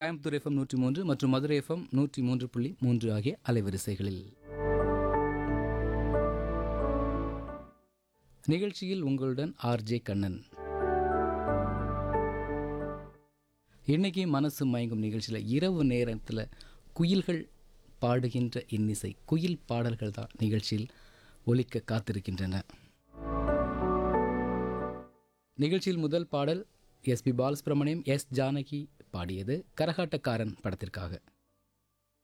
Coimbatore FM நூற்றி மூன்று மற்றும் மதுரை எஃப்எம் நூற்றி மூன்று புள்ளி மூன்று ஆகிய அலைவரிசைகளில் நிகழ்ச்சியில் உங்களுடன் ஆர்ஜே கண்ணன் இன்னைக்கு மனசு மயங்கும் நிகழ்ச்சியில் இரவு நேரத்தில் குயில்கள் பாடுகின்ற இன்னிசை குயில் பாடல்கள் தான் நிகழ்ச்சியில் ஒலிக்க காத்திருக்கின்றன நிகழ்ச்சியில் முதல் பாடல் எஸ்பி பாலசுப்ரமணியம் எஸ் ஜானகி பாடியது கரகாட்டக்காரன் படத்திற்காக